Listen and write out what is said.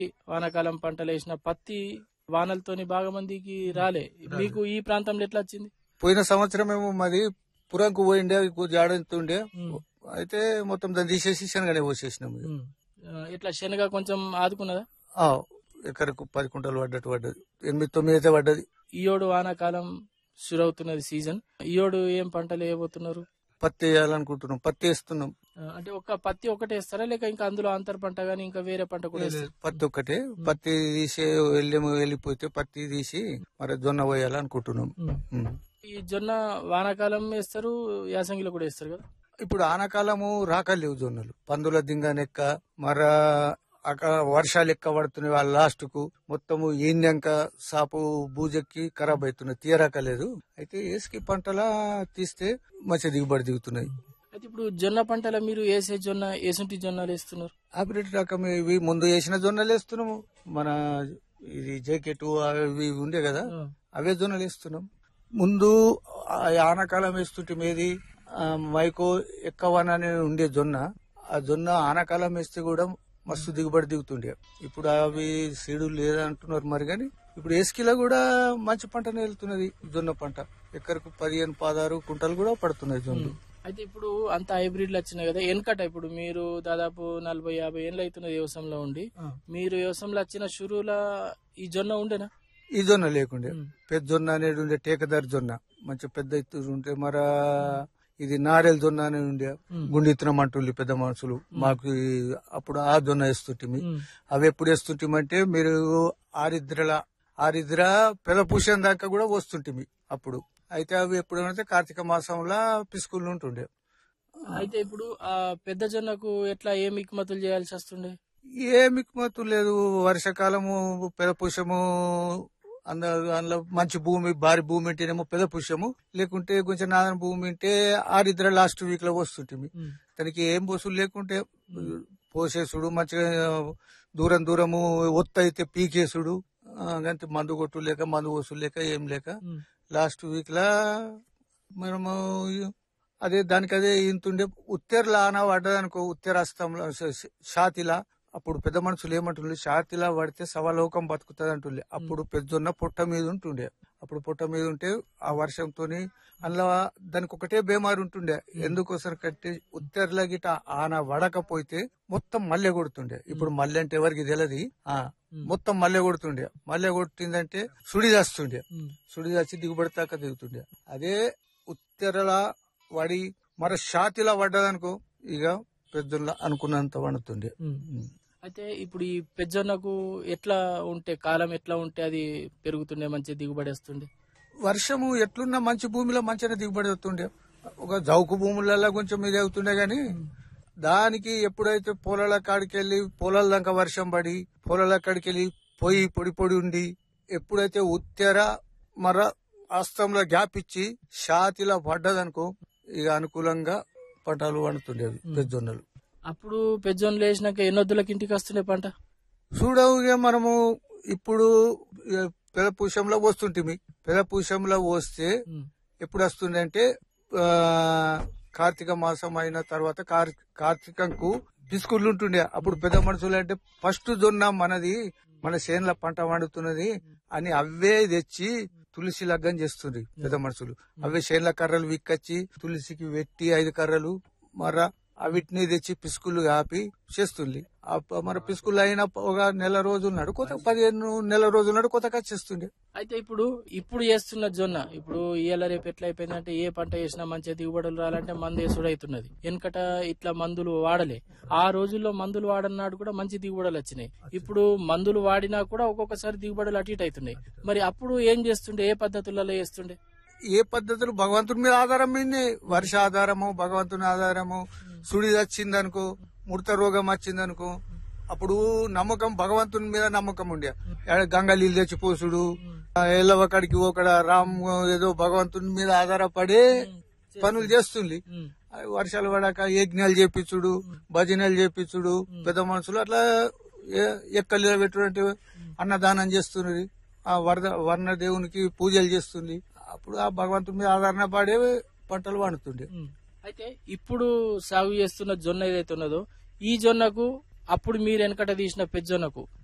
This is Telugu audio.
వానాకాలం పంటలు వేసిన పత్తి వానలతోని బాగా మందికి రాలే మీకు ఈ ప్రాంతంలో ఎట్లా వచ్చింది పోయిన సంవత్సరం ఏమో మాది పురంకు పోయిండే జాడంతుండే ఉమ్. అయితే మొత్తం దాన్ని తీసేసి శనగనే పోసేసినాం ఇక. ఉమ్. ఆ, ఇట్లా శనగ కొంచెం ఆదుకున్నదా ఆ, ఎకరకు పది కుంటలు పడ్డట్టు పడ్డది ఎనిమిది తొమ్మిది అయితే పడ్డది ఈయోడు వానాకాలం షురవుతున్నది సీజన్ ఈయోడు ఏం పంటలు వేయబోతున్నారు పత్తి వేయాలనుకుంటున్నాం పత్తి వేస్తున్నాం ఆ, అంటే ఒక్క పత్తి ఒకటే వేస్తారా లేక ఇంకా అందులో అంతర్ పంట గానీ ఇంకా వేరే పంట కూడా వేస్తారా పత్తి ఒక్కటే పత్తి తీసి వెళ్ళి వెళ్ళిపోతే పత్తి తీసి మరి జొన్న పోయాలనుకుంటున్నాం ఉమ్. ఉమ్. ఈ జొన్న వానాకాలం వేస్తారు యాసంగిలో కూడా వేస్తారు కదా ఇప్పుడు ఆనకాలము రాకలేవు జొన్నలు పందుల దింగనెక్క మర అక వర్షాలు ఎక్క పడుతున్నాయి వాళ్ళ లాస్ట్ కు మొత్తము ఏందాక సాపు బూజెక్కి ఖరాబ్ అవుతున్నాయి తీయరాకలేదు అయితే ఏసుకి పంటల తీస్తే మంచి దిగుబడి దిగుతున్నాయి అయితే ఇప్పుడు జొన్న పంటల మీరు వేసే జొన్న ఏసుంటి జొన్నలు వేస్తున్నారు హైబ్రిడ్ రకం ఇవి ముందు వేసిన జొన్నలు వేస్తున్నాము మన ఇది జాకెట్ అవి ఇవి ఉండే కదా ఆ. అవే జొన్నలు వేస్తున్నాం ముందు ఆ ఆనకాలం వేస్తుంటే మీది ఆ, మైకో ఎక్కవన అని ఉండే జొన్న ఆ జొన్న ఆనకాలం వేస్తే కూడా మస్తు దిగుబడి దిగుతుండే ఇప్పుడు అవి సీడు లేదంటున్నారు మరి కానీ ఇప్పుడు ఏస్కిలో కూడా మంచి పంటనే వెళ్తున్నది జొన్న పంట ఎక్కడికి పదిహేను పదహారు కుంటలు కూడా పడుతున్నాయి జొన్నలు అయితే ఇప్పుడు అంత హైబ్రిడ్లు వచ్చినాయి కదా వెనకట ఇప్పుడు మీరు దాదాపు నలభై యాభై ఏళ్ళు అవుతున్నది వ్యవసాయంలో ఉండి మీరు వ్యవసాయంలో వచ్చిన షురుల ఈ జొన్న ఉండేనా ఈ జొన్న లేకుండే ఉమ్. పెద్ద జొన్న అనేది ఉండే టేకదారి జొన్న మంచి పెద్ద ఎత్తు ఉంటే మర ఇది నారెల్ జొన్న అనేది ఉండే ఉమ్. గుండిత్తనం అంటుండే పెద్ద మనుషులు మాకు ఈ- అప్పుడు ఆ జొన్న వేస్తుంటిమి ఉమ్. అవి ఎప్పుడు వేస్తుంటిమంటే మీరు ఆరిద్రల ఆరిద్ర పెద పూసం దాకా కూడా వస్తుంటిమి అప్పుడు అయితే అవి ఎప్పుడు అంటే కార్తీక మాసంలో పిసుకులు ఉంటుండే అయితే ఇప్పుడు ఆ పెద్ద జొన్నకు ఎట్లా ఏ మిక్మతులు చేయాల్సి వస్తుండే ఏ మిక్మతు లేదు వర్షాకాలము పెద పుష్యము అంద అందులో మంచి భూమి భారీ భూమి ఉంటేనేమో పెద పుష్యము లేకుంటే కొంచెం నాదన భూమి ఉంటే ఆరిద్ర లాస్ట్ వీక్ లో వస్తుంటిమి ఉమ్. దానికి ఏం పోసులు లేకుంటే పోసేసుడు మంచిగా దూరం దూరము ఒత్తు అయితే పీకేసుడు ఆ, గంతే మందు కొట్టు లేక మందు పోసులు లేక ఏం లేక ఉమ్. లాస్ట్ వీక్ లా మనము అదే దానికి అదే ఇంతుండే ఉత్తేర్లా ఆన పడ్డదనుకో ఉత్తరాస్తంలో షాతిలా అప్పుడు పెద్ద మనుషులు ఏమంటుండే షాతిలా పడితే సవలోకం బతుకుతుంది అంటుండే అప్పుడు పెద్దన్న పొట్ట మీద ఉంటుండే అప్పుడు పొట్ట మీద ఉంటే ఆ వర్షంతోని అందులో దానికి ఒకటే బేమారు ఉంటుండే ఎందుకోసం కట్టి ఉత్తర్ల గిట ఆన వడకపోతే మొత్తం మల్లె కొడుతుండే ఇప్పుడు మల్లె అంటే ఎవరికి తెలియదు ఆ మొత్తం మల్లె కొడుతుండే మల్లె కొట్టిందంటే సుడి చేస్తుండే ఉమ్. సుడి వచ్చి దిగుబడి దాకా దిగుతుండే అదే ఉత్తరల వడి మరి షాతిలా పడ్డదనుకో ఇక పెద్దల అనుకున్నంత వండుతుండే ఉమ్. అయితే ఇప్పుడు ఈ పెద్దజొన్నకు ఎట్లా ఉంటే కాలం ఎట్లా ఉంటే అది పెరుగుతుండే మంచి దిగుబడి వస్తుండే వర్షము ఎట్లున్నా మంచి భూమిలో మంచిగా దిగుబడి అవుతుండే ఒక జౌకు భూములలో కొంచెం ఇది అవుతుండే గాని దానికి ఎప్పుడైతే పొలాల కాడికి వెళ్ళి పొలాల దాకా వర్షం పడి పొలాల కాడికి వెళ్ళి పొయ్యి పొడి పొడి ఉండి ఎప్పుడైతే ఉత్తర మర అస్తంలో గ్యాప్ ఇచ్చి షాతిలా పడ్డదనుకో ఇక అనుకూలంగా పంటలు పండుతుండేవి పెద్దొన్నలు అప్పుడు పెద్దజొన్నలు వేసినాక ఎన్నొద్దులకి ఇంటికి వస్తుండే పంట చూడవు ఇక మనము ఇప్పుడు ఇక పెద పూషంలో పోస్తుంటిమి పెద పూషంలో పోస్తే ఉమ్. ఎప్పుడు వస్తుంది అంటే ఆ, కార్తీక మాసం అయిన తర్వాత కార్- కార్తీకంకు పిసుకుళ్ళు ఉంటుండే అప్పుడు పెద్ద మనుషులు అంటే ఫస్ట్ జొన్న మనది మన చేనుల పంట వండుతున్నది అని అవే తెచ్చి తులసి లగ్గం చేస్తుంది పెద్ద మనుషులు అవే చేనుల కర్రలు విక్కచ్చి తులసికి పెట్టి ఐదు కర్రలు మర అవిటిని తెచ్చి పిసుకులు కాపి చేస్తుంది ఆ ప- మన పిసుకులు అయిన ఒక నెల రోజులు నాడు కొత్త పదిహేను నెల రోజుల నాడు కొత్తగా చేస్తుండే అయితే ఇప్పుడు ఇప్పుడు చేస్తున్న జొన్న ఇప్పుడు ఇయ్యాల రేపు ఎట్లా అయిపోయిందంటే ఏ పంట వేసినా మంచిగా దిగుబడులు రాలంటే మందు వేసుడు అవుతున్నది వెనకట ఇట్లా మందులు వాడలే ఆ రోజుల్లో మందులు వాడన్నాడు కూడా మంచి దిగుబడులు వచ్చినాయి ఇప్పుడు మందులు వాడినా కూడా ఒక్కొక్కసారి దిగుబడులు అటు ఇటు అవుతున్నాయి మరి అప్పుడు ఏం చేస్తుండే ఏ పద్ధతులలో చేస్తుండే ఏ పద్ధతులు భగవంతుని మీద ఆధారం మీదే వర్ష ఆధారము భగవంతుని ఆధారము సుడి వచ్చిందనుకో ముడత రోగం వచ్చిందనుకో అప్పుడు నమ్మకం భగవంతుని మీద నమ్మకం ఉండే ఏడ గంగ నీళ్ళు తెచ్చి పోసుడు ఎల్లవ కాడికి ఒకడ రామ్ ఏదో భగవంతుని మీద ఆధారపడే పనులు చేస్తుంది ఉమ్. ఆ వర్షాలు పడాక యజ్ఞాలు చేపించుడు భజనలు చేపించుడు పెద్ద మనుషులు అట్లా ఏ- ఎక్కలు పెట్టుకుంటే అన్నదానం చేస్తున్నది ఆ వరద వర్ణ దేవునికి పూజలు చేస్తుంది అప్పుడు ఆ భగవంతుని మీద ఆధారణ పడే పంటలు పండుతుండే ఉమ్. అయితే ఇప్పుడు సాగు చేస్తున్న జొన్న ఏదైతే ఉన్నదో ఈ జొన్నకు అప్పుడు మీరు వెనకట తీసిన పెద్దజొన్నకు